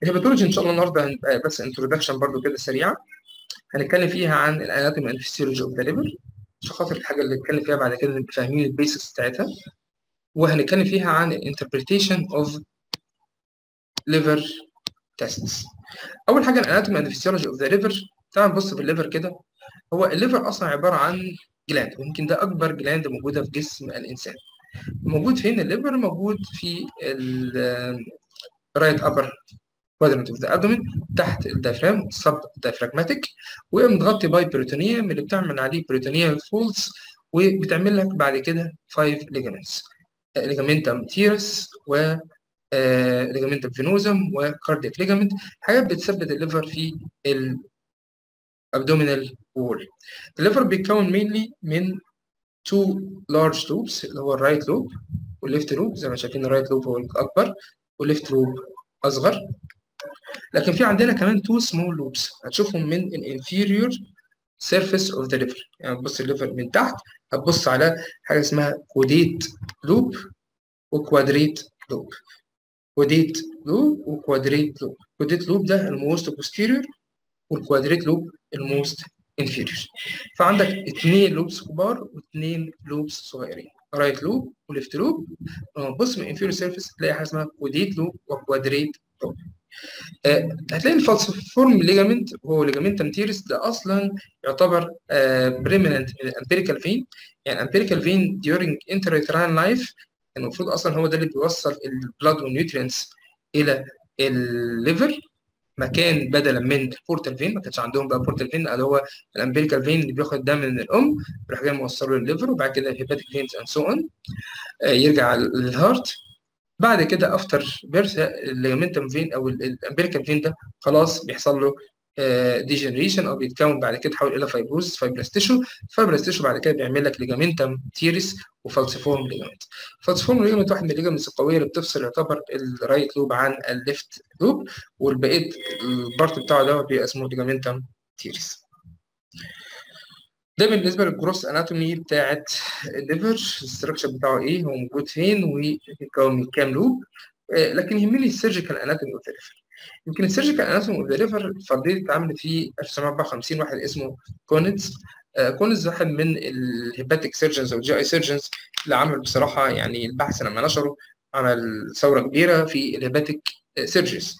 الهيباتولوجي ان شاء الله النهارده هنبقى بس انتروداكشن برضو كده سريعه هنتكلم فيها عن الاناتومي اند فيسيولوجي اوف ذا ليفر عشان خاطر الحاجه اللي نتكلم فيها بعد كده نبقى فاهمين البيسكس بتاعتها وهنتكلم فيها عن الانتربريتيشن اوف ليفر تيستس اول حاجه الاناتومي اند فيسيولوجي اوف ذا ليفر تعال نبص في الليفر كده هو الليفر اصلا عباره عن جلاند ويمكن ده اكبر جلاند موجوده في جسم الانسان موجود فين الليفر موجود في الرايت ابر quadrant of the abdomen تحت الدايفرام سب diaphragmatic ومتغطي باي بريتونيوم اللي بتعمل عليه بريتونيال فولز وبتعمل لك بعد كده 5 ligaments ليجامنتم تيرس و ليجامنتم فينوزم وكاردياك ليجامنت حاجات بتثبت الليفر في الابدومينال وول الليفر بيتكون mainly من two large lobes اللي هو الرايت لوب والليفت لوب زي ما شايفين الرايت لوب هو الاكبر والليفت لوب اصغر لكن في عندنا كمان تو سمول لوبس هتشوفهم من الانفيريور سيرفيس اوف ذا ليفر يعني تبص الليفر من تحت هتبص على حاجه اسمها كوديت لوب وكوادريت لوب كوديت لوب وكوادريت لوب كوديت لوب ده الموست بوستيريور والكوادريت لوب الموست انفيريور فعندك اثنين لوبس كبار واثنين لوبس صغيرين رايت لوب وليفت لوب بص من الانفيريور سيرفيس تلاقي حاجه اسمها كوديت لوب وكوادريت لوب أه هتلاقي الفالسيفورم ليجامنت هو ليجامنتم تيرس ده اصلا يعتبر بريمننت من الامبيريكال فين يعني الامبيريكال فين during intrauterine life المفروض اصلا هو ده اللي بيوصل البلاد والنيوترينتس الى الليفر مكان بدلا من البورتال فين ما كانش عندهم بقى بورتال فين اللي هو الامبيريكال فين اللي بياخد دم من الام يروح جاي موصله للليفر وبعد كده الهيباتيك فينز اند سو اون يرجع للهارت بعد كده افتر بيرث الليجامنتم فين او الامبيريكال فين ده خلاص بيحصل له ديجنريشن او بيتكون بعد كده يتحول الى فايبروز فايبرس تيشو فايبرس تيشو بعد كده بيعمل لك ليجامنتم تيرس وفالسيفورم ليجامنت فالسيفورم ليجامنت واحد من الليجامنتس القويه اللي بتفصل يعتبر الرايت لوب عن الليفت لوب والبقيه البارت بتاعه ده بيبقى اسمه ليجامنتم تيرس ده بالنسبه للجروس اناتومي بتاعت الليفر الاستراكشر بتاعه ايه هو موجود فين وبيتكون من كام لوب لكن يهمني السيرجيكال اناتومي اوف الليفر يمكن السيرجيكال اناتومي اوف ذا ليفر فرضيه اتعملت في 1954 واحد اسمه كونتس كونتس واحد من الهيباتيك سيرجنز او الجي اي سيرجنز اللي عمل بصراحه يعني البحث لما نشره عمل ثوره كبيره في الهيباتيك سيرجريز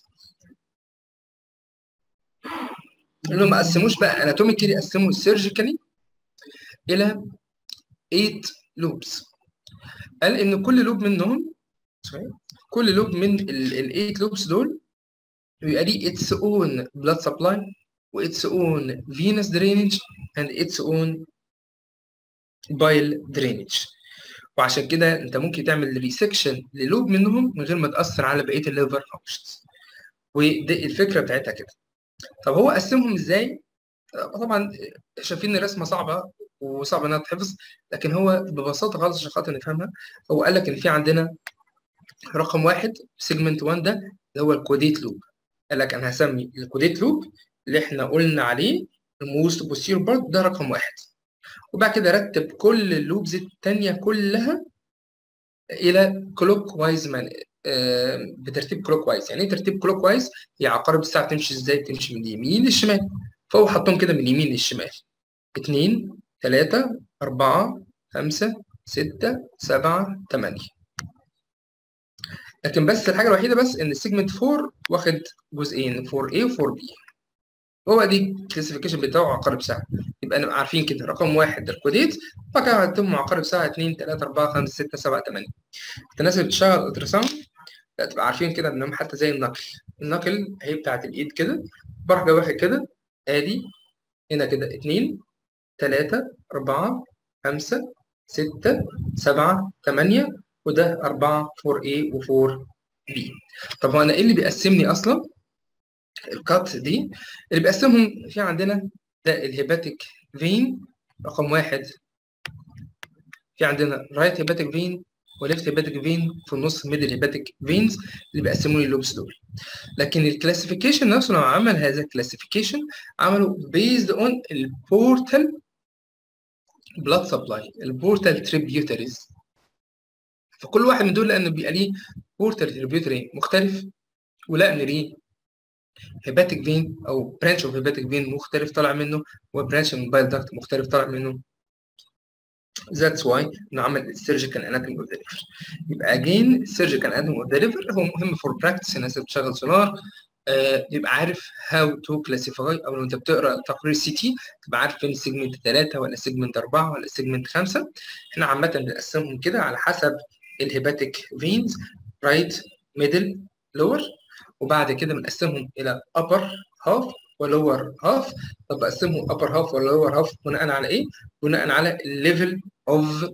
انهم ما قسموش بقى اناتوميكالي قسموا السيرجيكالي الى 8 لوبس قال ان كل لوب منهم كل لوب من ال 8 لوبس دول بيبقى ليه its own blood supply و its own venous drainage and its own bile drainage وعشان كده انت ممكن تعمل ريسكشن للوب منهم من غير ما تاثر على بقيه الليفر فانكشنز ودي الفكره بتاعتها كده طب هو قسمهم ازاي طبعا شايفين الرسمه صعبه وصعب انها تحفظ لكن هو ببساطه خالص عشان خاطر نفهمها هو قال لك ان في عندنا رقم واحد سيجمنت 1 ده اللي هو الكوديت لوب قال لك انا هسمي الكوديت لوب اللي احنا قلنا عليه الموست بوستير بارت ده رقم واحد وبعد كده رتب كل اللوبز التانية كلها الى كلوك وايز مان آه بترتيب كلوك وايز يعني ايه ترتيب كلوك وايز هي عقارب الساعه تمشي ازاي تمشي من اليمين للشمال فهو حطهم كده من اليمين للشمال اتنين تلاتة أربعة خمسة ستة سبعة تمانية لكن بس الحاجة الوحيدة بس إن السيجمنت 4 واخد جزئين 4A و 4B هو دي الكلاسيفيكيشن بتاعه عقارب ساعة يبقى نبقى عارفين كده رقم واحد الكوديت بعد كده هتم عقارب ساعة 2 3 4 5 6 7 8 الناس اللي بتشتغل التراساوند لا تبقى عارفين كده انهم حتى زي النقل النقل هي بتاعت الايد كده بروح جاي واخد كده ادي هنا كده 2 تلاتة أربعة خمسة ستة سبعة تمانية وده أربعة 4A و 4B طب هو أنا إيه اللي بيقسمني أصلا؟ الكات دي اللي بيقسمهم في عندنا ده الهيباتيك فين رقم واحد في عندنا رايت هيباتيك فين وليفت هيباتيك فين في النص ميدل هيباتيك فينز اللي بيقسموا لي اللوبس دول لكن الكلاسيفيكيشن نفسه لما عمل هذا الكلاسيفيكيشن عمله بيزد اون البورتال بلاد سبلاي البورتال تريبيوتريز فكل واحد من دول لان بيبقى ليه بورتال تريبيوتري مختلف ولقى ان ليه هيباتيك فين او برانش اوف هيباتيك فين مختلف طالع منه وبرانش من بايل داكت مختلف طالع منه ذاتس واي انه عمل السيرجيكال اناتومي اوف ذا ليفر يبقى اجين السيرجيكال اناتومي اوف ذا ليفر هو مهم فور براكتس الناس اللي بتشتغل سونار آه يبقى عارف هاو تو كلاسيفاي او لو انت بتقرا تقرير سي تي تبقى عارف فين سيجمنت 3 ولا سيجمنت 4 ولا سيجمنت 5 احنا عامه بنقسمهم كده على حسب الهيباتيك فينز رايت ميدل لور وبعد كده بنقسمهم الى upper half ولور هاف طب بقسمهم upper half ولا lower half بناء على ايه؟ بناء على الليفل اوف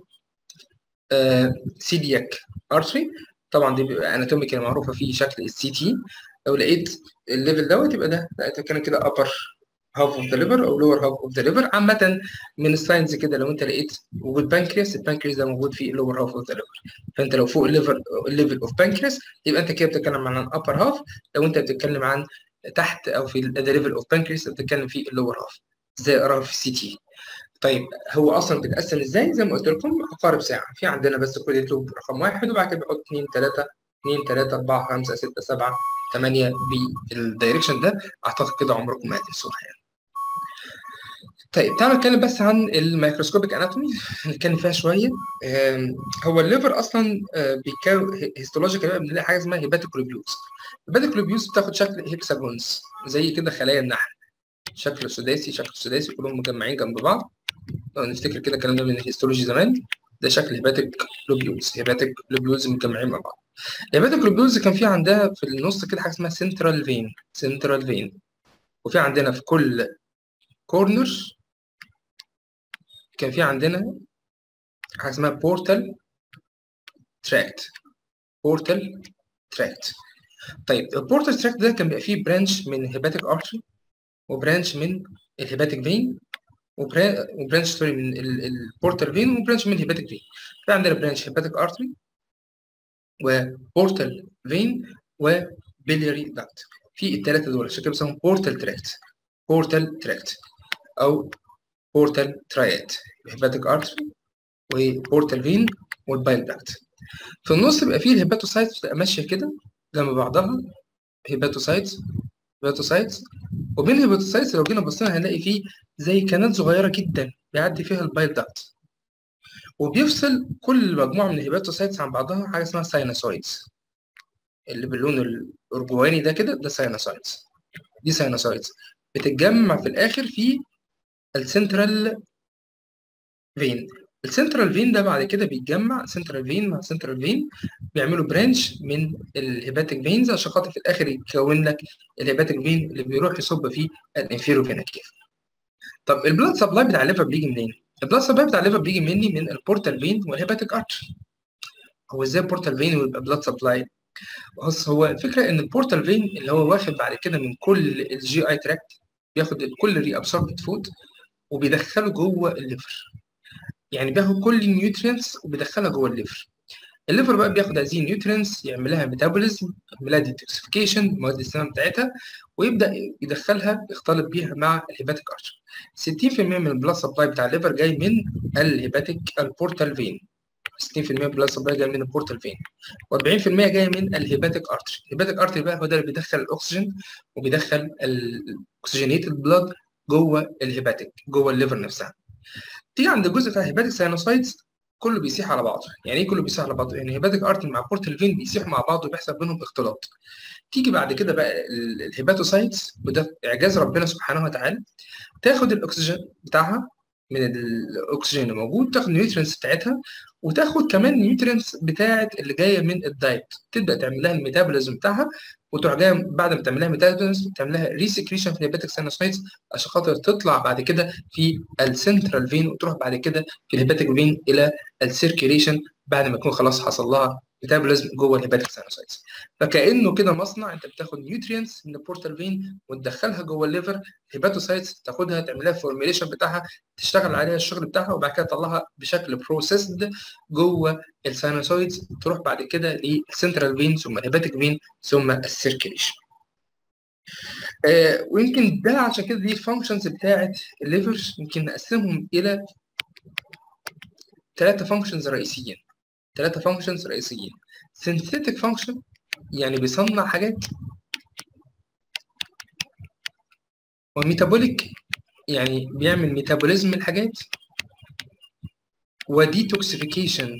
سيدياك ارتري طبعا دي بيبقى اناتوميكال معروفه في شكل السي تي لو لقيت الليفل دوت يبقى ده لقيته كان كده upper half of the liver او lower half of the liver عامة من الساينز كده لو انت لقيت وجود بانكرياس البانكرياس ده موجود في lower half of the liver فانت لو فوق الليفر الليفل اوف بانكرياس يبقى انت كده بتتكلم عن upper half لو انت بتتكلم عن تحت او في the level of pancreas بتتكلم في اللور half ازاي اقراها في السي تي طيب هو اصلا بيتقسم ازاي زي ما قلت لكم عقارب ساعه في عندنا بس كل لوب رقم واحد وبعد كده بحط 2 3 2 3 4 5 6 7 8 بالدايركشن ده اعتقد كده عمركم ما هتنسوها يعني طيب تعالوا نتكلم بس عن الميكروسكوبيك اناتومي نتكلم فيها شويه هو الليفر اصلا بيتكون هيستولوجيكال بقى بنلاقي حاجه اسمها هيباتوكلوبيوز الهيباتوكلوبيوز بتاخد شكل هيكساجونز زي كده خلايا النحل شكل سداسي شكل سداسي كلهم مجمعين جنب بعض لو نفتكر كده الكلام ده من الهيستولوجي زمان ده شكل هيباتيك لوبيولز هيباتيك لوبيولز متجمعين مع بعض الهيباتيك لوبيولز كان في عندها في النص كده حاجه اسمها سنترال فين سنترال فين وفي عندنا في كل كورنر كان في عندنا حاجه اسمها بورتال تراكت بورتال تراكت طيب البورتال تراكت ده كان بيبقى فيه برانش من هيباتيك ارتري وبرانش من الهيباتيك فين وبرانش سوري من البورتال فين وبرانش من الهيباتيك فين في عندنا برانش هيباتيك ارتري وبورتال فين وبيلياري داكت في الثلاثه دول عشان كده بيسموهم بورتال تراكت بورتال تراكت او بورتال ترايات هيباتيك ارتري وبورتال فين والبايل داكت في النص بيبقى فيه الهيباتوسايتس بتبقى ماشيه كده جنب بعضها هيباتوسايتس هيباتوسايتس وبين الهيباتوسايتس لو جينا بصينا هنلاقي فيه زي كانات صغيره جدا بيعدي فيها البايل داكت وبيفصل كل مجموعه من الهيباتوسايتس عن بعضها حاجه اسمها ساينوسويدز اللي باللون الارجواني ده كده ده ساينوسويدز دي ساينوسويدز بتتجمع في الاخر في السنترال فين السنترال فين ده بعد كده بيتجمع سنترال فين مع سنترال فين بيعملوا برانش من الهيباتيك فينز عشان خاطر في الاخر يكون لك الهيباتيك فين اللي بيروح يصب فيه الانفيرو فينا كيف طب البلاد سبلاي بتاع الليفر بيجي منين؟ البلاد سبلاي بتاع الليفر بيجي مني من البورتال فين والهيباتيك ارتري هو ازاي بورتال فين ويبقى بلاد سبلاي؟ بص هو الفكره ان البورتال فين اللي هو واخد بعد كده من كل الجي اي تراكت بياخد كل الري ابسوربت فود وبيدخله جوه الليفر يعني بياخد كل النيوترينتس وبيدخلها جوه الليفر الليفر بقى بياخد هذه النيوترينتس يعمل لها ميتابوليزم يعمل لها ديتوكسيفيكيشن مواد السام بتاعتها ويبدا يدخلها يختلط بيها مع الهيباتيك ارتر 60% من البلاد سبلاي بتاع الليفر جاي من الهيباتيك البورتال فين 60% من البلاد سبلاي جاي من البورتال فين و40% جاي من الهيباتيك ارتري الهيباتيك ارتري بقى هو ده اللي بيدخل الاكسجين وبيدخل الاكسجينيتد بلاد جوه الهيباتيك جوه الليفر نفسها تيجي عند الجزء بتاع الهيباتيك ساينوسايتس كله بيسيح على بعضه يعني ايه كله بيسيح على بعضه يعني هيباتيك ارتري مع بورتال فين بيسيحوا مع بعض وبيحصل بينهم اختلاط تيجي بعد كده بقى الهيباتوسايتس وده اعجاز ربنا سبحانه وتعالى تاخد الاكسجين بتاعها من الاكسجين اللي موجود تاخد النيوترينز بتاعتها وتاخد كمان النيوترينز بتاعت اللي جايه من الدايت تبدا تعمل لها الميتابوليزم بتاعها وتروح جايه بعد ما تعمل لها ميتابوليزم تعمل لها ريسكريشن في الهيباتيك ساينوسايتس عشان خاطر تطلع بعد كده في السنترال فين وتروح بعد كده في الهيباتيك فين الى السيركيليشن بعد ما يكون خلاص حصل لها ميتابوليزم جوه الهيباتيك ساينوسايتس فكانه كده مصنع انت بتاخد نيوترينتس من البورتال فين وتدخلها جوه الليفر الهيباتوسايتس تاخدها تعمل لها فورميليشن بتاعها تشتغل عليها الشغل بتاعها وبعد كده تطلعها بشكل بروسيسد جوه الساينوسايتس تروح بعد كده للسنترال فين ثم الهيباتيك فين ثم السيركيليشن آه ويمكن ده عشان كده دي الفانكشنز بتاعت الليفر يمكن نقسمهم الى ثلاثه فانكشنز رئيسيين ثلاثه فانكشنز رئيسيين synthetic function يعني بيصنع حاجات وميتابوليك يعني بيعمل ميتابوليزم الحاجات وديتوكسيفيكيشن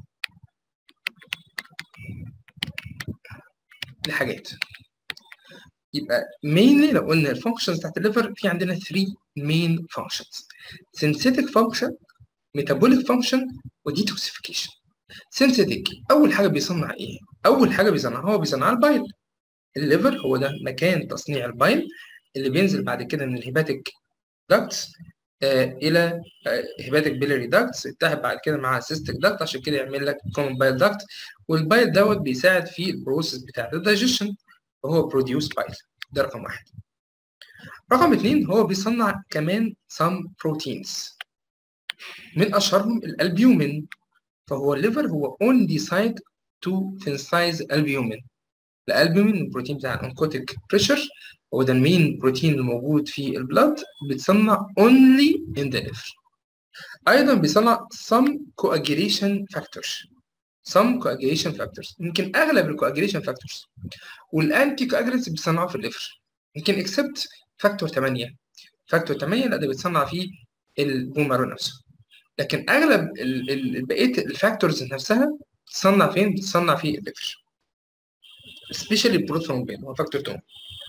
لحاجات يبقى mainly لو قلنا الفانكشنز بتاعت الليفر في عندنا 3 main functions synthetic function metabolic function وديتوكسيفيكيشن synthetic اول حاجه بيصنع ايه اول حاجه بيصنعها هو بيصنع البايل الليفر هو ده مكان تصنيع البايل اللي بينزل بعد كده من الهيباتيك داكتس آه الى هيباتيك بيلاري داكتس يتحد بعد كده مع سيستيك داكت عشان كده يعمل لك كومن بايل داكت والبايل دوت بيساعد في البروسيس بتاع الدايجيشن وهو بروديوس بايل ده رقم واحد رقم اتنين هو بيصنع كمان some proteins من اشهرهم الالبيومين فهو الليفر هو only site to synthesize albumin الالبومين البروتين بتاع الانكوتيك بريشر هو ده المين بروتين الموجود في البلاد بيتصنع only in the liver ايضا بيصنع some coagulation factors some coagulation factors يمكن اغلب الكواجيليشن factors والانتي كواجولانتس بيتصنعوا في الليفر يمكن اكسبت فاكتور 8 فاكتور 8 لا ده بيتصنع في البومارو نفسه لكن اغلب بقيه الفاكتورز نفسها بتتصنع فين؟ بتتصنع في الليفر سبيشالي البروترومبين هو فاكتور 2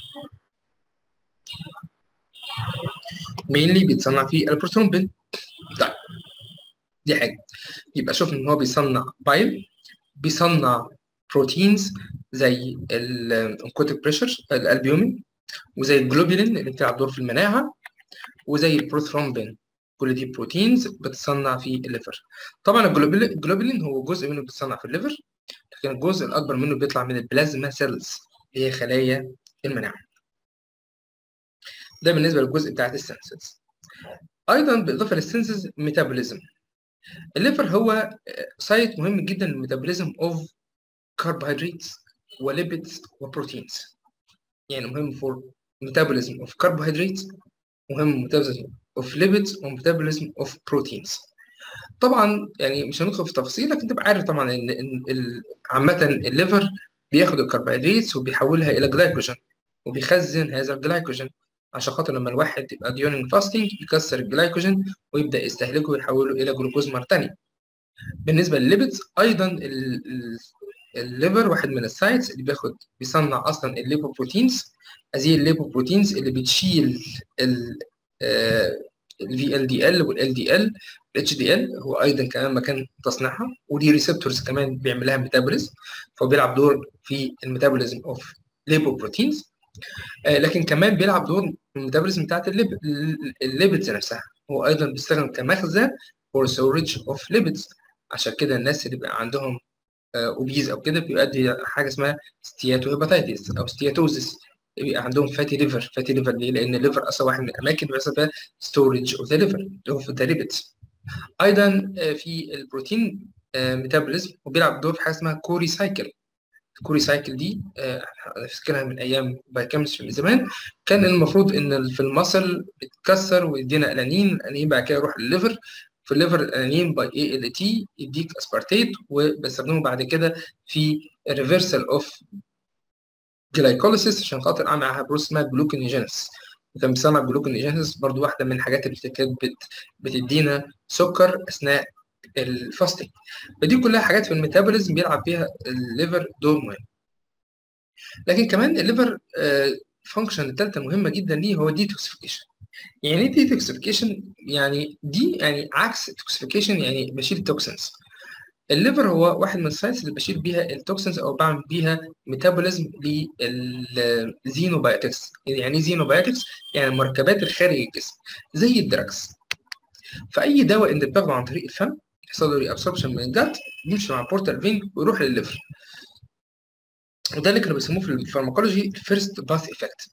مينلي بيتصنع في البروترومبين طيب دي حاجه يبقى شفنا ان هو بيصنع بايل بيصنع بروتينز زي الانكوتيك بريشر الالبيومين وزي الجلوبولين اللي بتلعب دور في المناعه وزي البروثرومبين كل دي بروتينز بتتصنع في الليفر طبعا الجلوبولين هو جزء منه بيتصنع في الليفر لكن الجزء الاكبر منه بيطلع من البلازما سيلز اللي هي خلايا المناعه ده بالنسبه للجزء بتاعت السنسز ايضا بالاضافه للسنسز ميتابوليزم الليفر هو سايت مهم جدا للميتابوليزم اوف كربوهيدراتس وليبيدز وبروتينز يعني مهم فور ميتابوليزم اوف كربوهيدراتس مهم ميتابوليزم اوف ليبيدز وميتابوليزم اوف بروتينز طبعا يعني مش هندخل في تفاصيل لكن تبقى عارف طبعا ان عامه الليفر بياخد الكربوهيدرات وبيحولها الى جلايكوجين وبيخزن هذا الجلايكوجين عشان خاطر لما الواحد يبقى ديورنج فاستنج يكسر الجلايكوجين ويبدا يستهلكه ويحوله الى جلوكوز مره ثانيه بالنسبه للليبيدز ايضا الليفر واحد من السايتس اللي بياخد بيصنع اصلا الليبوبروتينز هذه الليبوبروتينز اللي بتشيل ال الفي ال دي ال والال دي ال الاتش دي ال هو ايضا كمان مكان تصنيعها ودي ريسبتورز كمان بيعمل لها ميتابوليزم فبيلعب دور في الميتابوليزم اوف ليبوبروتينز آه لكن كمان بيلعب دور في الميتابوليزم بتاعت الليب... الليبيدز نفسها هو ايضا بيستخدم كمخزن فور ستورج اوف ليبيدز عشان كده الناس اللي بيبقى عندهم اوبيز او كده بيؤدي حاجه اسمها ستياتو هيباتيتس او ستياتوزس بيبقى عندهم فاتي ليفر فاتي ليفر ليه؟ لان الليفر اصلا واحد من الاماكن اللي بيحصل فيها ستورج اوف ذا ليفر اللي هو في الليبيدز ايضا في البروتين ميتابوليزم وبيلعب دور في حاجه اسمها كوري سايكل الكوري سايكل دي افتكرها من ايام بايوكيمستري من زمان كان المفروض ان في المصل بتكسر ويدينا الانين الانين بعد كده يروح للليفر في الليفر الانين باي اي ال تي يديك اسبارتيت وبستخدمه بعد كده في ريفرسال اوف جلايكوليسيس عشان خاطر اعمل معاها بروس اسمها جلوكونيجينيس وكان بيصنع جلوكونيجينيس برضو واحده من الحاجات اللي كانت بتدينا سكر اثناء الفاستنج فدي كلها حاجات في الميتابوليزم بيلعب فيها الليفر دور مهم لكن كمان الليفر فانكشن الثالثه مهمه جدا ليه هو ديتوكسيفيكيشن يعني ايه ديتوكسيفيكيشن يعني دي يعني عكس توكسيفيكيشن يعني بشيل التوكسنز الليفر هو واحد من الساينس اللي بشيل بيها التوكسنز او بعمل بيها ميتابوليزم للزينوبايوتكس يعني ايه زينوبايوتكس يعني المركبات الخارج الجسم زي الدراكس فاي دواء انت بتاخده عن طريق الفم يحصل له ري ابسوربشن من الجت يمشي مع البورتال فين ويروح للليفر وده اللي كانوا بيسموه في الفارماكولوجي الفيرست باث افكت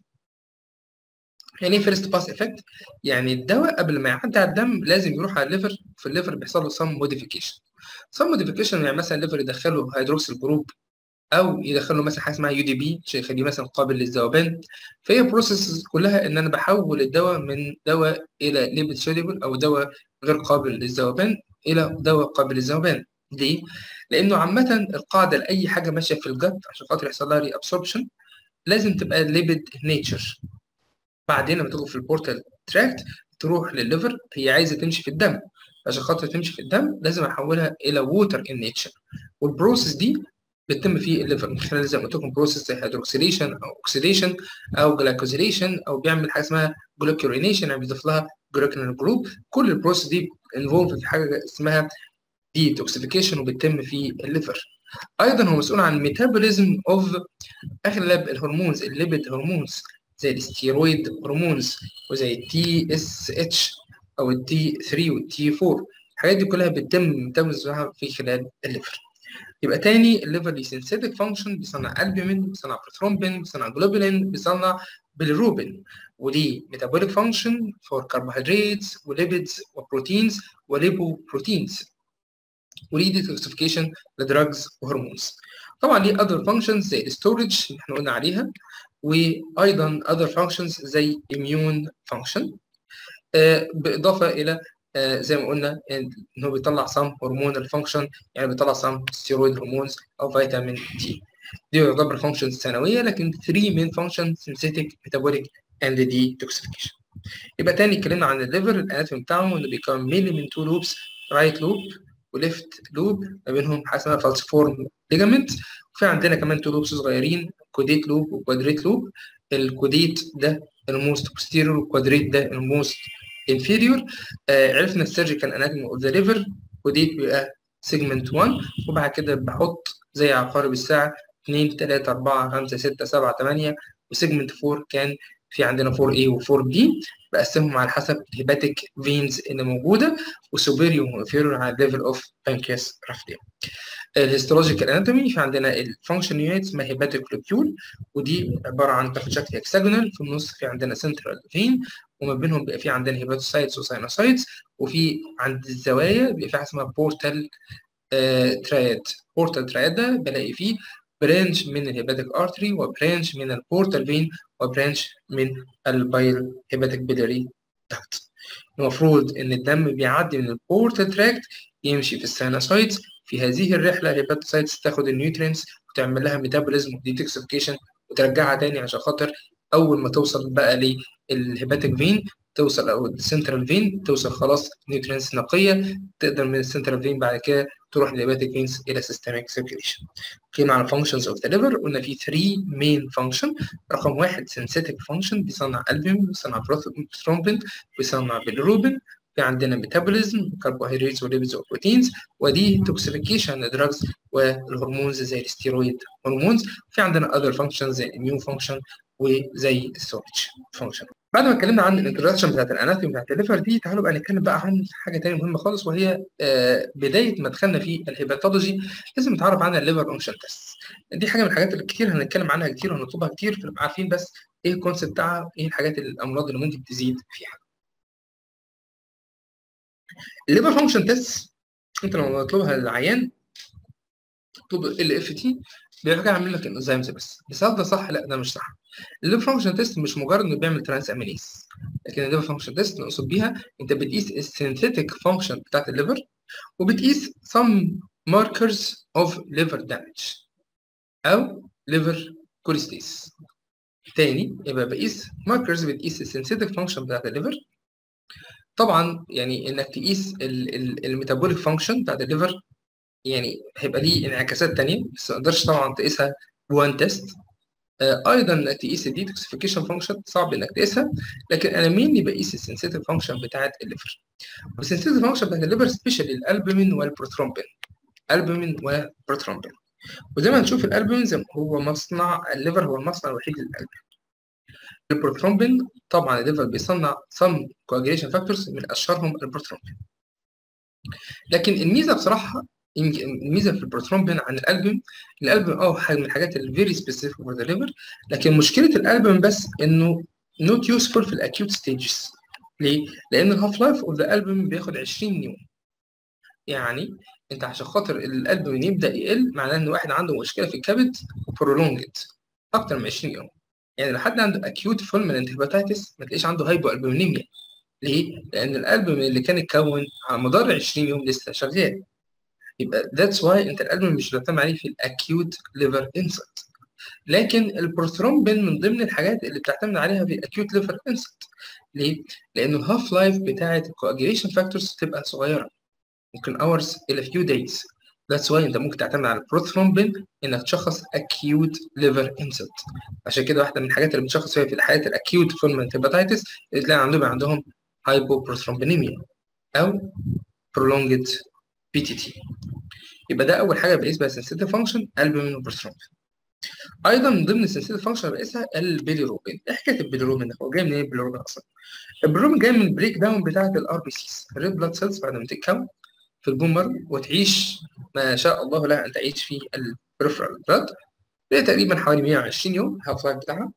يعني ايه فيرست باس افكت؟ يعني الدواء قبل ما يعدي على الدم لازم يروح على الليفر في الليفر بيحصل له سم موديفيكيشن سم موديفيكيشن يعني مثلا الليفر يدخله هيدروكسيل جروب او يدخله مثلا حاجه اسمها يو دي بي عشان يخليه مثلا قابل للذوبان فهي بروسيس كلها ان انا بحول الدواء من دواء الى ليبيد سوليبل او دواء غير قابل للذوبان الى دواء قابل للذوبان ليه؟ لانه عامه القاعده لاي حاجه ماشيه في الجت عشان خاطر يحصل لها ري ابسوربشن لازم تبقى ليبيد نيتشر بعدين لما تدخل في البورتال تراكت تروح للليفر هي عايزه تمشي في الدم عشان خاطر تمشي في الدم لازم احولها الى ووتر ان نيتشر والبروسيس دي بتتم في الليفر من خلال زي ما قلت لكم بروسيس زي هيدروكسيليشن او اوكسيديشن او جلايكوزيليشن او بيعمل حاجه اسمها جلوكيورينيشن يعني بيضيف لها جلوكينال جروب كل البروسيس دي انفولف في حاجه اسمها ديتوكسيفيكيشن وبتتم في الليفر ايضا هو مسؤول عن ميتابوليزم اوف اغلب الهرمونز الليبيد هرمونز زي الستيرويد هرمونز وزي التي اس اتش او التي 3 والتي 4 الحاجات دي كلها بتتم ميتابوليزمها في خلال الليفر يبقى تاني الليفر ليه سينثيتك فانكشن بيصنع البومين بيصنع بروثرومبين بيصنع جلوبولين بيصنع بالروبين وليه ميتابوليك فانكشن فور كربوهيدراتس وليبيدز وبروتينز وليبو بروتينز وليه ديتوكسيفيكيشن لدراجز وهرمونز طبعا ليه other functions زي الستورج اللي احنا قلنا عليها وايضا other functions زي immune function آه بالاضافه الى آه زي ما قلنا ان هو بيطلع some hormonal function يعني بيطلع some steroid hormones او فيتامين دي دي يعتبر functions ثانويه لكن 3 main functions synthetic metabolic and detoxification يبقى تاني اتكلمنا عن الليفر الاناتومي بتاعه انه بيكون mainly من two loops right loop وليفت لوب ما بينهم حاجه اسمها فالسفورم ليجامنت وفي عندنا كمان تو لوبس صغيرين كوديت لوب وكوادريت لوب الكوديت ده الموست بوستيريور والكوادريت ده الموست انفيريور آه عرفنا السيرجيكال اناتومي اوف ذا ليفر كوديت بيبقى سيجمنت 1 وبعد كده بحط زي عقارب الساعه 2 3 4 5 6 7 8 وسيجمنت 4 كان في عندنا 4A و 4B بقسمهم على حسب الهيباتيك فينز اللي موجوده وسوبيريور وانفيريور على الليفل اوف بانكرياس رافليا الهيستولوجيكال اناتومي في عندنا الفانكشن يونت اسمها هيباتيك لوبيول ودي عباره عن تاخد شكل هكساجونال في النص في عندنا سنترال فين وما بينهم بيبقى في عندنا هيباتوسايتس وساينوسايتس وفي عند الزوايا بيبقى في حاجه اسمها بورتال ترايد بورتال ترايد ده بلاقي فيه برانش من الهيباتيك ارتري وبرانش من البورتال فين وبرانش من البايل هيباتيك بيلاري داكت المفروض ان الدم بيعدي من البورتال تراكت يمشي في السينوسايتس في هذه الرحله الهيباتوسايتس تاخد النيوترينز وتعمل لها ميتابوليزم وديتوكسيفيكيشن وترجعها تاني عشان خاطر اول ما توصل بقى للهيباتيك فين توصل او السنترال فين توصل خلاص نيوترينز نقيه تقدر من السنترال فين بعد كده تروح للهيباتيك فينز الى سيستميك سيركيليشن اتكلمنا عن functions اوف ذا liver قلنا في 3 مين فانكشن رقم واحد synthetic فانكشن بيصنع البوم بيصنع بروثرومبين بيصنع بالروبين في عندنا ميتابوليزم كربوهيدرات وليبيدز وبروتينز ودي توكسيفيكيشن للدراجز والهرمونز زي الستيرويد هرمونز في عندنا other functions زي الاميون فانكشن وزي الستورج فانكشن بعد ما اتكلمنا عن الانترودكشن بتاعت الاناتومي بتاعت الليفر دي تعالوا بقى نتكلم بقى عن حاجه تانية مهمه خالص وهي آه بدايه ما دخلنا في الهيباتولوجي لازم نتعرف عنها الليفر فانكشن تيست دي حاجه من الحاجات اللي كتير هنتكلم عنها كتير وهنطلبها كتير فنبقى عارفين بس ايه الكونسيبت بتاعها ايه الحاجات الامراض اللي ممكن تزيد فيها الليفر فانكشن تيست انت لما تطلبها للعيان تطلب ال اف تي بيرجع يعمل لك انزيمز بس بس هل ده صح؟ لا ده مش صح الليفر فانكشن تيست مش مجرد انه بيعمل ترانس امينيز لكن الليفر فانكشن تيست نقصد بيها انت بتقيس السينثيتك فانكشن بتاعت الليفر وبتقيس some markers of liver damage او liver cholestasis تاني يبقى بقيس markers بتقيس السينثيتك فانكشن بتاعت الليفر طبعا يعني انك تقيس الميتابوليك فانكشن بتاعت الليفر يعني هيبقى ليه انعكاسات تانية بس ما تقدرش طبعا تقيسها بوان تيست ايضا انك تقيس الديتوكسيفيكيشن فانكشن صعب انك تقيسها لكن انا مين بقيس السنسيتيف فانكشن بتاعت الليفر والسنسيتيف فانكشن بتاعت الليفر سبيشالي الالبومين والبروترومبين البومين وبروترومبين وزي ما هنشوف الالبومين زي هو مصنع الليفر هو المصنع الوحيد للالبومين البروترومبين طبعا الليفر بيصنع some coagulation factors من اشهرهم البروترومبين لكن الميزه بصراحه الميزه في البروترومبين عن الالبوم الالبوم اه حاجه من الحاجات الفيري سبيسيفيك فور ذا ليفر لكن مشكله الالبوم بس انه نوت يوسفول في الاكيوت ستيجز ليه؟ لان الهاف لايف اوف ذا البوم بياخد 20 يوم يعني انت عشان خاطر الالبوم يبدا يقل معناه ان واحد عنده مشكله في الكبد برولونجد اكتر من 20 يوم يعني لو حد عنده اكيوت فولمنت هيباتيتس ما تلاقيش عنده هايبو البومينيميا ليه؟ لان الالبوم اللي كان اتكون على مدار 20 يوم لسه شغال يبقى ذاتس واي انت الالبوم مش بتعتمد عليه في الاكيوت ليفر انسلت لكن البروثرومبين من ضمن الحاجات اللي بتعتمد عليها في اكيوت ليفر انسلت ليه؟ لأن الهاف لايف بتاعة الكواجيليشن فاكتورز تبقى صغيرة ممكن hours إلى few days That's why أنت ممكن تعتمد على البروثرومبين إنك تشخص acute liver insult عشان كده واحدة من الحاجات اللي بتشخص فيها في الحالات الأكيوت فولمنت هيباتيتس اللي تلاقي عندهم عندهم hypoprothrombinemia أو prolonged PTT يبقى ده أول حاجة بقيس بها sensitive function albumin وبروثرومبين ايضا من ضمن السنسيتيف فانكشن بقيسها البيليروبين ايه حكايه البيليروبين ده هو جاي منين البيليروبين اصلا البيليروبين جاي من البريك داون بتاعه الار بي سيز الريد بلاد سيلز بعد ما تتكون في البومر وتعيش ما شاء الله لها ان تعيش في البريفرال بلاد هي تقريبا حوالي 120 يوم الهاف لايف بتاعها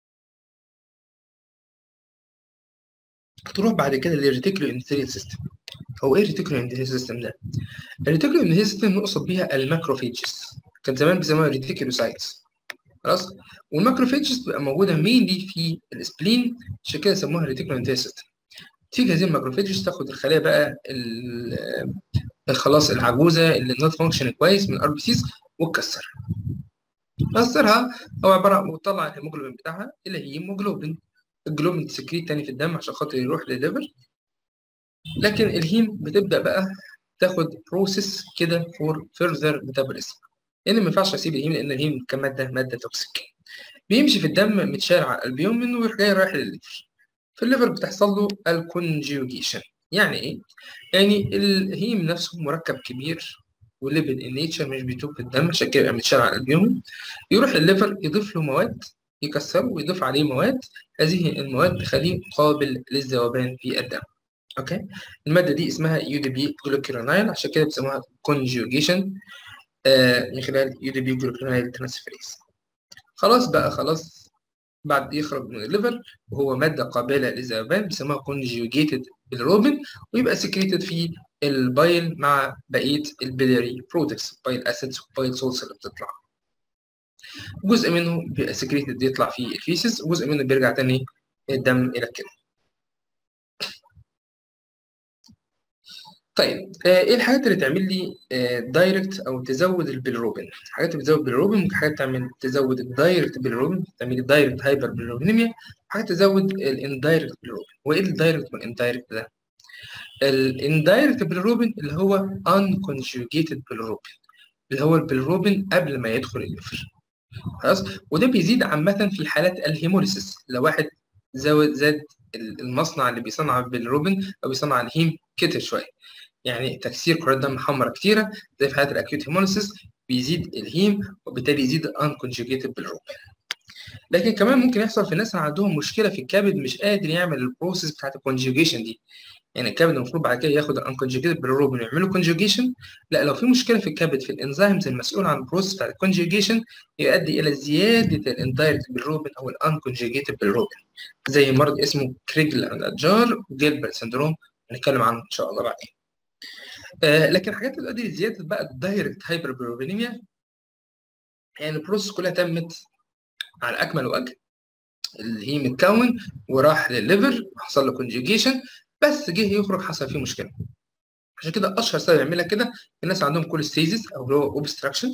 تروح بعد كده للريتيكولو اندثيريال سيستم هو ايه الريتيكولو اندثيريال سيستم ده؟ الريتيكولو اندثيريال سيستم نقصد بيها الماكروفيجز كان زمان بيسموها ريتيكولوسايتس خلاص والماكروفيجز بتبقى موجوده مينلي في السبلين عشان كده سموها ريتيكولو اندثيريال سيستم تيجي هذه الماكروفيجز تاخد الخلايا بقى خلاص العجوزه اللي نوت فانكشن كويس من الار بي سيز وتكسرها تكسرها هو عباره عن بتطلع الهيموجلوبين بتاعها اللي هي هيموجلوبين الجلوبين سكريت تاني في الدم عشان خاطر يروح للليفر لكن الهيم بتبدا بقى تاخد بروسيس كده فور فيرذر ميتابوليزم لان ما ينفعش اسيب الهيم لان الهيم كماده ماده توكسيك بيمشي في الدم متشال على الالبيومين ويروح جاي رايح للليفر في الليفر بتحصل له الكونجيوجيشن يعني ايه؟ يعني الهيم نفسه مركب كبير وليبيد ان نيتشر مش بيتوب في الدم عشان كده متشال على الالبيومين يروح الليفر يضيف له مواد يكسره ويضيف عليه مواد هذه المواد تخليه قابل للذوبان في الدم اوكي الماده دي اسمها يو دي بي جلوكيرونايل عشان كده بيسموها كونجيوجيشن آه من خلال يو دي بي جلوكيرونايل ترانسفيريز خلاص بقى خلاص بعد يخرج من الليفر وهو ماده قابله للذوبان بيسموها كونجيوجيتد بالروبين ويبقى سكريتد في البايل مع بقيه البيليري برودكتس بايل اسيدز وبايل سولز اللي بتطلع جزء منه بيبقى سكريتد يطلع في الفيسز وجزء منه بيرجع تاني الدم الى الكلى طيب آه، ايه الحاجات اللي تعمل لي دايركت او تزود البيلروبين حاجات اللي بتزود البيلروبين ممكن حاجات تعمل تزود الدايركت بيلروبين تعمل دايركت هايبر بيلروبينيميا حاجات تزود الاندايركت بيلروبين وايه الدايركت والاندايركت ده الاندايركت بيلروبين اللي هو unconjugated بيلروبين اللي هو البيلروبين قبل ما يدخل الليفر خلاص وده بيزيد عامة في حالات الهيموليسيس لو واحد زود زاد المصنع اللي بيصنع بالروبين او بيصنع الهيم كتر شويه يعني تكسير كرات دم حمراء كتيره زي في حالات الاكيوت هيموليسيس بيزيد الهيم وبالتالي يزيد الانكونجيجيتد بالروبين لكن كمان ممكن يحصل في الناس اللي عندهم مشكله في الكبد مش قادر يعمل البروسيس بتاعت الكونجيجيشن دي يعني الكبد المفروض بعد كده ياخد الانكونجيجيتد بالروبين ويعملوا كونجيجيشن لا لو في مشكله في الكبد في الانزيمز المسؤول عن البروسيس بتاع الكونجيجيشن يؤدي الى زياده الاندايركت بالروبين او الانكونجيجيتد بالروبين زي مرض اسمه كريجل اند اتجار وجيلبرت سندروم هنتكلم عنه ان شاء الله بعدين آه لكن الحاجات اللي تؤدي لزياده بقى الدايركت هايبر بروبينيميا يعني البروسيس كلها تمت على اكمل وجه اللي هي متكون وراح للليفر وحصل له كونجيجيشن بس جه يخرج حصل فيه مشكله عشان كده اشهر سبب يعملها كده الناس عندهم كوليستيزيس او اللي هو اوبستراكشن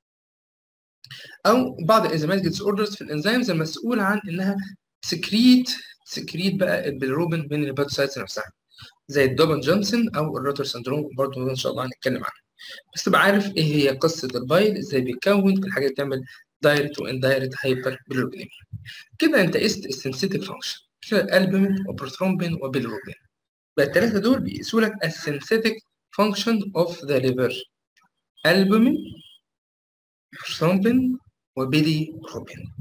او بعض الانزيماتيك ديس اوردرز في الانزيمز المسؤول عن انها سكريت سكريت بقى البيلروبين من الهيباتوسايتس نفسها زي الدوبن جونسون او الروتر سندروم برضه ان شاء الله هنتكلم عنها بس تبقى عارف ايه هي قصه البايل ازاي بيتكون الحاجات اللي بتعمل دايركت واندايركت هايبر بيلروبينيميا كده انت قست السنسيتيف فانكشن كده البومين وبروثرومبين وبيلروبين بقى الثلاثه دول بيقيسوا لك السنسيتيك فانكشن اوف ذا ليفر البومين بروثرومبين وبيلي روبين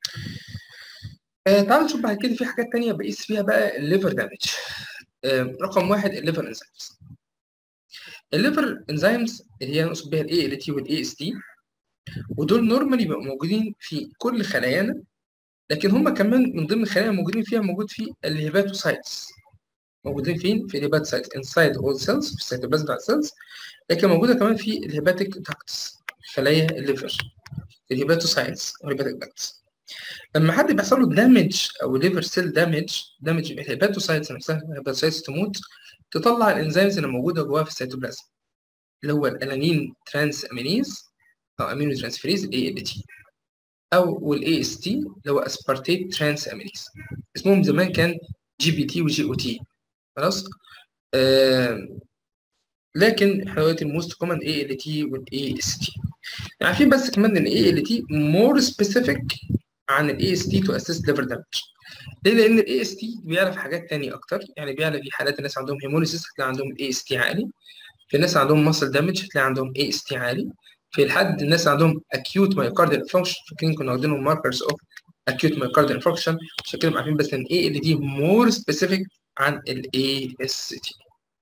آه تعالوا نشوف بعد كده في حاجات تانية بقيس فيها بقى الليفر دامج آه رقم واحد الليفر انزيمز الليفر انزيمز اللي هي نقصد بيها الاي ال تي والاي اس تي ودول نورمالي بيبقوا موجودين في كل خلايانا لكن هم كمان من ضمن الخلايا الموجودين فيها موجود في الهيباتوسايتس موجودين فين؟ في الهيباتوسايتس انسايد اول سيلز في السيتوبلازم بتاع السيلز لكن موجوده كمان في الهيباتيك داكتس خلايا الليفر الهيباتوسايتس والهيباتيك داكتس لما حد بيحصل له دامج او ليفر سيل دامج دامج الهيباتوسايتس نفسها الهيباتوسايتس تموت تطلع الانزيمز اللي موجوده جواها في السيتوبلازم اللي هو الالانين ترانس امينيز او امينو ترانسفيريز الاي ال تي او والاي اس تي اللي هو اسبارتيت ترانس امينيز اسمهم زمان كان جي بي تي وجي او تي خلاص آه لكن احنا دلوقتي الموست كومن اي ال تي والاي اس تي عارفين بس كمان ان الاي ال تي مور سبيسيفيك عن الاي اس تي تو اسيست ليفر دامج ليه؟ لان الاي اس تي بيعرف حاجات تانية اكتر يعني بيعرف في حالات الناس عندهم هيموليسيس هتلاقي عندهم الاي اس تي عالي في الناس عندهم ماسل دامج هتلاقي عندهم اي اس تي عالي في الحد الناس عندهم acute myocardial infarction فاكرين كنا واخدينهم markers of acute myocardial infarction عشان كده عارفين بس ان ايه اللي دي more specific عن ال AST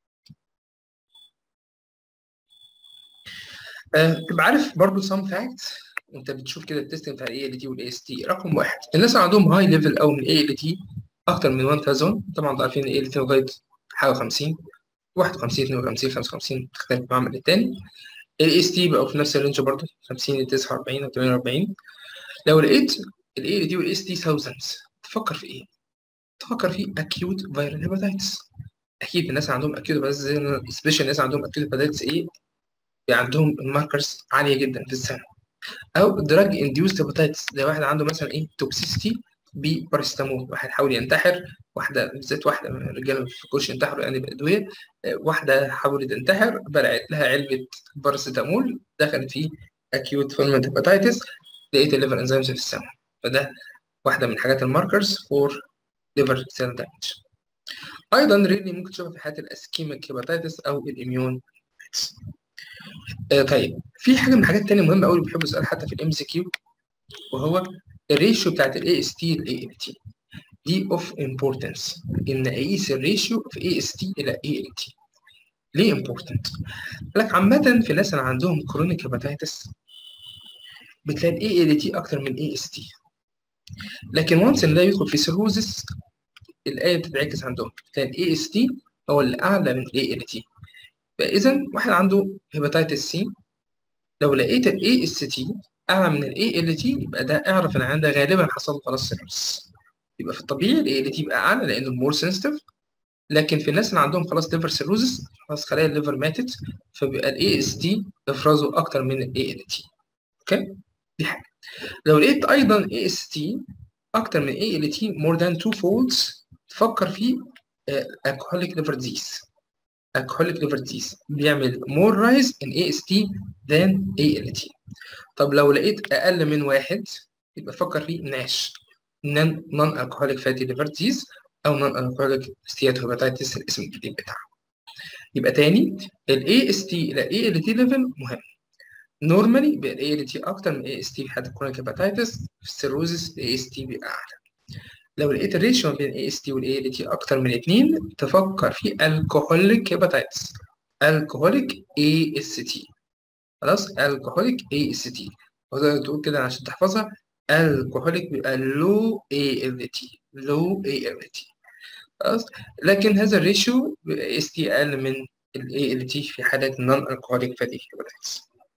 أه تبقى عارف برضو some facts انت بتشوف كده التستنج بتاع الاي ال تي والاي اس تي رقم واحد الناس اللي عندهم هاي ليفل قوي من الاي ال تي اكتر من 1000 طبعا انتوا عارفين الاي ال تي لغايه حاجه 50 51 52 55 تختلف معمل التاني الاي اس تي بقوا في نفس الرينج برضه 50 ل 49 او 48 لو لقيت الاي ال تي والاي اس تي ثاوزندز تفكر في ايه؟ تفكر في اكيوت فيرال هيباتايتس اكيد الناس عندهم اكيوت هيباتايتس سبيشال الناس عندهم اكيوت هيباتايتس ايه؟ عندهم الماركرز عاليه جدا في السنه او دراج انديوست هيباتايتس زي واحد عنده مثلا ايه توكسيستي ببارستامول واحد حاول ينتحر واحده بالذات واحده من الرجاله ما بيفكروش ينتحروا يعني بادويه واحده حاولت تنتحر بلعت لها علبه بارستامول دخلت في اكيوت فولمنت هيباتايتس لقيت الليفر انزيمز في السماء فده واحده من حاجات الماركرز فور ليفر سيل دامج ايضا ريلي ممكن تشوفها في حالات الاسكيميك هيباتايتس او الاميون آه طيب في حاجه من الحاجات التانية مهمه قوي بيحبوا يسال حتى في الام سي كيو وهو الريشيو بتاعت الاي اس تي للاي ال تي دي اوف امبورتنس ان اقيس الريشيو في اي اس تي الى اي ال تي ليه امبورتنت؟ لك عامة في ناس اللي عندهم كرونيك هيباتايتس بتلاقي الاي ال تي اكتر من اي اس تي لكن وانس ان ده يدخل في سيروزس الايه بتتعكس عندهم بتلاقي الاي اس تي هو اللي اعلى من الاي ال تي فاذا واحد عنده هيباتايتس سي لو لقيت الاي اس تي اعلى من الاي ال تي يبقى ده اعرف ان عنده غالبا حصل خلاص سيروس يبقى في الطبيعي الاي ال تي يبقى اعلى لانه مور سنسيتيف لكن في الناس اللي عندهم خلاص ليفر سيروزس خلاص خلايا الليفر ماتت فبيبقى الاي اس تي افرازه اكتر من الاي ال تي اوكي دي حاجه لو لقيت ايضا اي اس تي اكتر من اي ال تي مور ذان تو فولدز تفكر في alcoholic liver disease alcoholic liver disease بيعمل more rise in AST than ALT طب لو لقيت أقل من واحد يبقى فكر في ناش non alcoholic fatty liver disease أو non alcoholic steatohepatitis الاسم الجديد بتاعها يبقى تاني ال AST إلى ALT level مهم نورمالي بيبقى ال ALT أكتر من AST في حالة chronic hepatitis في السيروزس ال AST بيبقى أعلى لو لقيت الريشيو بين الاي اس تي والاي ال تي اكتر من اتنين تفكر في الكحوليك هيباتايتس الكحوليك اي اس تي خلاص الكحوليك اي اس تي وتقدر تقول كده عشان تحفظها الكحوليك بيبقى لو اي ال تي لو اي ال تي خلاص لكن هذا الريشيو بيبقى اس تي اقل من الاي ال تي في حالات النون الكحوليك فاتي هيباتايتس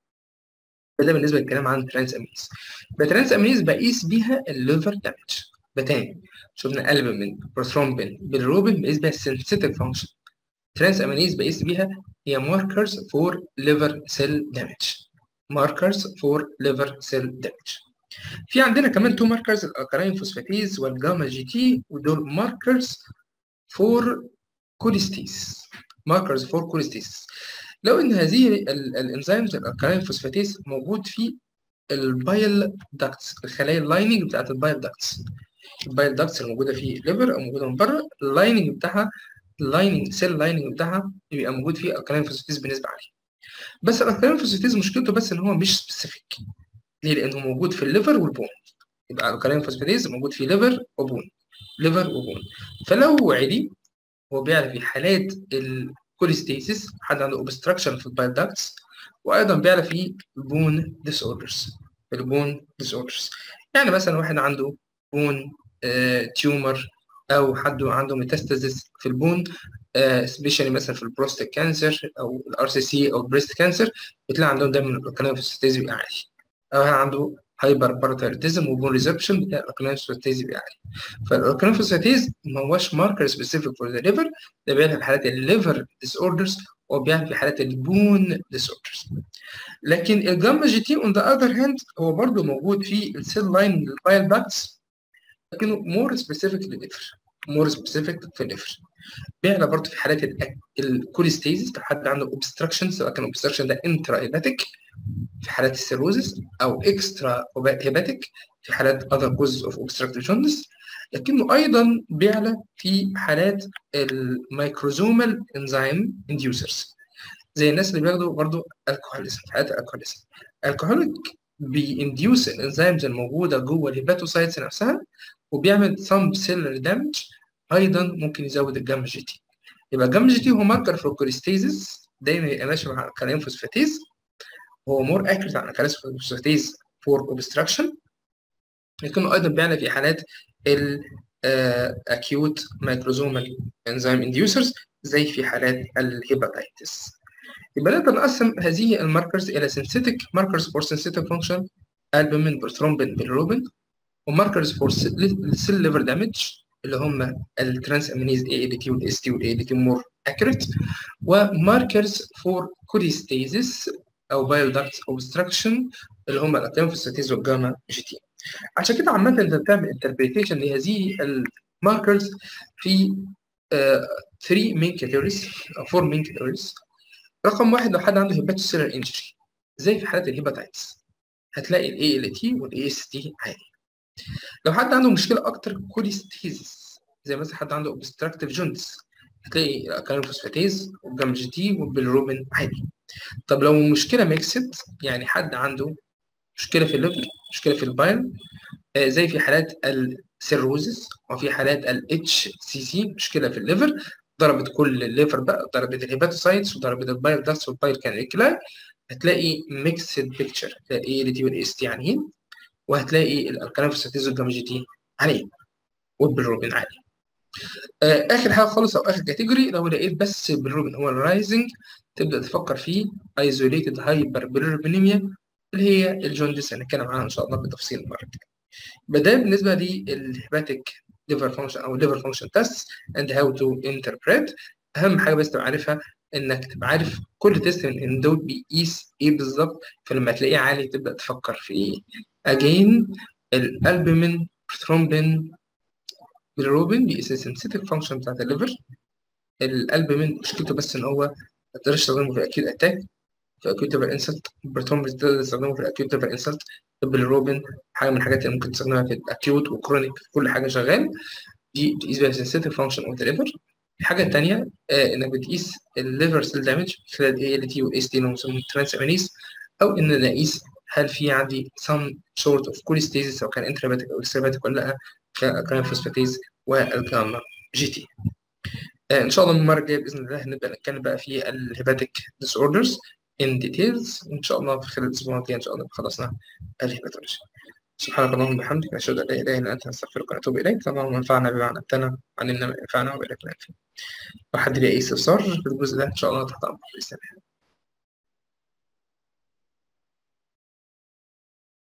ده بالنسبه للكلام عن ترانس امينيز الترانس امينيز بقيس بيها الليفر دامج بتاني شفنا قلب من بروثرومبين بالروبين بقيس بيها السنسيتيف فانكشن ترانس امينيز بقيس بيها هي ماركرز فور ليفر سيل دامج ماركرز فور ليفر سيل دامج في عندنا كمان تو ماركرز الالكالين فوسفاتيز والجاما جي تي ودول ماركرز فور كوليستيز ماركرز فور كوليستيز لو ان هذه الانزيمز الالكالين فوسفاتيز موجود في البايل داكتس الخلايا اللايننج بتاعت البايل داكتس البايل داكتس الموجوده في الليفر او موجوده من بره اللايننج بتاعها اللايننج سيل لايننج بتاعها بيبقى موجود فيه الكالين فوسفاتيز بنسبه عاليه بس الكالين فوسفاتيز مشكلته بس ان هو مش سبيسيفيك ليه لانه موجود في الليفر والبون يبقى الكالين فوسفاتيز موجود في ليفر وبون ليفر وبون فلو عدي هو بيعرف في حالات الكوليستيسيس حد عنده اوبستراكشن في البايل داكتس وايضا بيعرف في البون ديس اوردرز البون ديس اوردرز يعني مثلا واحد عنده بون آه تيومر او حد عنده ميتاستازيس في البون سبيشالي آه مثلا في البروستات كانسر او الار سي سي او البريست كانسر بتلاقي عندهم دايما الكلام في الستيز بيبقى عالي او عنده هايبر باراثايرويدزم وبون ريزبشن بتاع الاكنوفوسفاتيز بيعلى فالاكنوفوسفاتيز ما هوش ماركر سبيسيفيك فور ذا ليفر ده بيعمل في حالات الليفر ديس اوردرز وبيعمل في حالات البون ديس اوردرز لكن الجاما جي تي اون ذا اذر هاند هو برضه موجود في السيل لاين البايل باكس لكنه مور سبيسيفيك للليفر مور سبيسيفيك في الليفر بيعلى برضه في حالات الكوليستيزيس لو حد عنده اوبستراكشن سواء كان اوبستراكشن ده انترا هيباتيك في حالات السيروزس او اكسترا هيباتيك في حالات other causes of obstructive jaundice لكنه ايضا بيعلى في حالات الميكروزومال انزيم انديوسرز زي الناس اللي بياخدوا برضه الكحوليزم في حالات الكحوليزم الكحوليك بينديوس الانزيمز الموجوده جوه الهيباتوسايتس نفسها وبيعمل some cellular damage ايضا ممكن يزود الجاما جي تي يبقى الجاما جي تي هو ماركر في الكوليستيزيس دايما يبقى ماشي مع الكالين فوسفاتيز هو مور اكيوريت عن الكالين فوسفاتيز فور اوبستراكشن لكنه ايضا بيعمل في حالات ال acute microsomal enzyme inducers زي في حالات الهيباتيتس يبقى نقدر نقسم هذه الماركرز الى synthetic markers for sensitive function albumin prothrombin bilirubin وماركرز فور سيل ليفر دامج اللي هم الترانس امينيز اي ال تي والاس تي والاي ال تي مور اكيوريت وماركرز فور كوليستيزيس او بايو داكت اوبستراكشن اللي هم الاتينفوسفاتيز والجاما جي تي عشان كده عامه انت بتعمل انتربريتيشن لهذه الماركرز في 3 مين كاتيجوريز او 4 مين كاتيجوريز رقم واحد لو حد عنده هيباتوسيلر انجري زي في حالات الهيباتايتس هتلاقي الاي ال تي والاي اس تي عالي لو حد عنده مشكله اكتر كوليستيزيس زي مثلا حد عنده اوبستراكتيف جونتس هتلاقي الكالوفوسفاتيز والجام جي تي والبيلروبين عادي طب لو المشكله ميكسد يعني حد عنده مشكله في الليفر مشكله في البايل آه زي في حالات السيروزس وفي حالات الاتش سي سي مشكله في الليفر ضربت كل الليفر بقى ضربت الهيباتوسايتس وضربت البايل داست والبايل كانيكولا هتلاقي ميكسد بيكتشر هتلاقي اي ال تي والاس تي عاليين وهتلاقي الكالوفوسفاتيز والجام جي تي عاليين والبيلروبين عالي آه اخر حاجه خالص او اخر كاتيجوري لو لقيت بس البيلروبين هو الرايزنج تبدا تفكر فيه ايزوليتد هايبر بيلروبينيميا اللي هي الجوندس هنتكلم عنها ان شاء الله بالتفصيل المره الجايه يبقى ده بالنسبه للهيباتيك ليفر فانكشن او ليفر فانكشن تيست اند هاو تو انتربريت اهم حاجه بس تبقى عارفها انك تبقى عارف كل تيست من دول بيقيس ايه بالظبط فلما تلاقيه عالي تبدا تفكر في ايه اجين الالبومين ثرومبين بالروبين بيقيس السنسيتيف فانكشن بتاعت الليفر الالبومين مشكلته بس ان هو ما تقدرش تستخدمه في اكيد اتاك في اكيوت ليفر انسلت البروتون تقدر تستخدمه في الاكيوت ليفر انسلت البيلروبين حاجه من الحاجات اللي ممكن تستخدمها في الاكيوت وكرونيك كل حاجه شغال دي بتقيس بيها السنسيتيف فانكشن اوف ذا ليفر الحاجه الثانيه آه انك بتقيس الليفر سيل دامج خلال اي ال تي واس تي اللي هم ترانس امينيز او ان نقيس هل في عندي some sort of cholestasis سواء كان انتراباتيك او اكستراباتيك ولا لا كالفوسفاتيز والجاما جي تي آه ان شاء الله المره الجايه باذن الله نبدا نتكلم بقى في الهيباتيك ديس اوردرز in details وان شاء الله في خلال الاسبوع الجاي ان شاء الله خلصنا الهيباتولوجي سبحانك اللهم وبحمدك نشهد ان لا اله الا انت نستغفرك ونتوب اليك اللهم انفعنا بما علمتنا علمنا ما ينفعنا وبارك لنا فيه لو حد ليه اي استفسار في الجزء ده ان شاء الله تحت امرك باذن الله